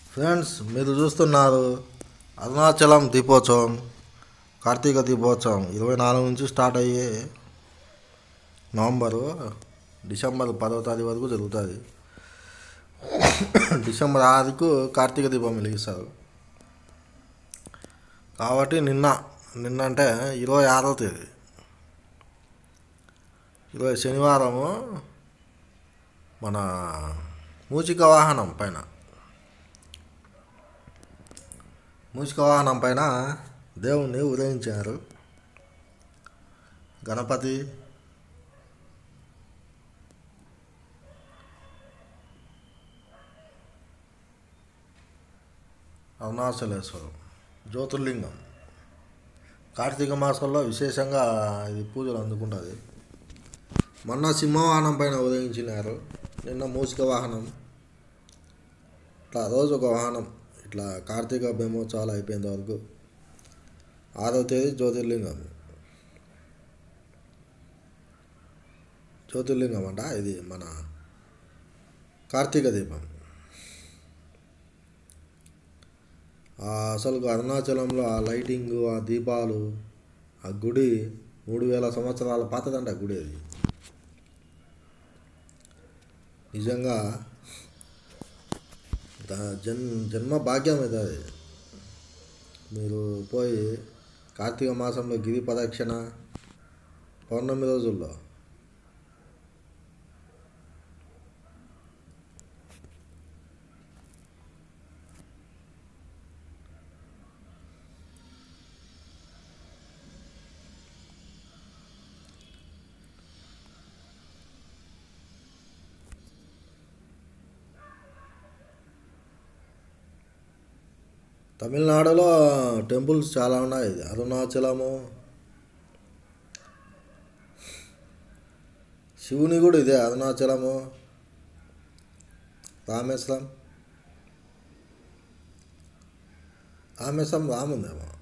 friends మీరు చూస్తున్నారు అరుణాచలం దీపోత్సవం కార్తీక దీపోత్సవం ఇరవై నాలుగు నుంచి స్టార్ట్ అయ్యే నవంబరు డిసెంబర్ పదవ తారీఖు వరకు జరుగుతుంది డిసెంబర్ ఆరుకు కార్తీక దీపం వెలిగిస్తారు కాబట్టి నిన్న నిన్న అంటే ఇరవై ఆరవ తేదీ ఇరవై శనివారము మన మూచిక వాహనం పైన మూచిక వాహనం పైన దేవుణ్ణి ఉదయించారు గణపతి అరుణాచలేశ్వరం జ్యోతిర్లింగం కార్తీక మాసంలో విశేషంగా ఇది పూజలు అందుకుంటుంది మొన్న సింహవాహనం పైన ఉదయించినారు నిన్న మూసిక వాహనం ఇట్లా రోజు ఒక వాహనం ఇట్లా కార్తీక బ్రహ్మోత్సవాలు అయిపోయేంత వరకు ఆరో తేదీ జ్యోతిర్లింగం జ్యోతిర్లింగం అంట ఇది మన కార్తీక దీపం ఆ అసలు అరుణాచలంలో ఆ లైటింగ్ ఆ దీపాలు ఆ గుడి మూడు వేల సంవత్సరాల పాతదంట గుడి అది నిజంగా దా- జన్ జన్మ భాగ్యం ఇది అది మీరు పోయి కార్తీక మాసంలో గిరి ప్రదక్షిణ పౌర్ణమి రోజుల్లో తమిళనాడులో టెంపుల్స్ చాలా ఉన్నాయి అరుణాచలము శివుని కూడా ఇదే అరుణాచలము రామేశ్వరం రామేశ్వరం రాముందేమో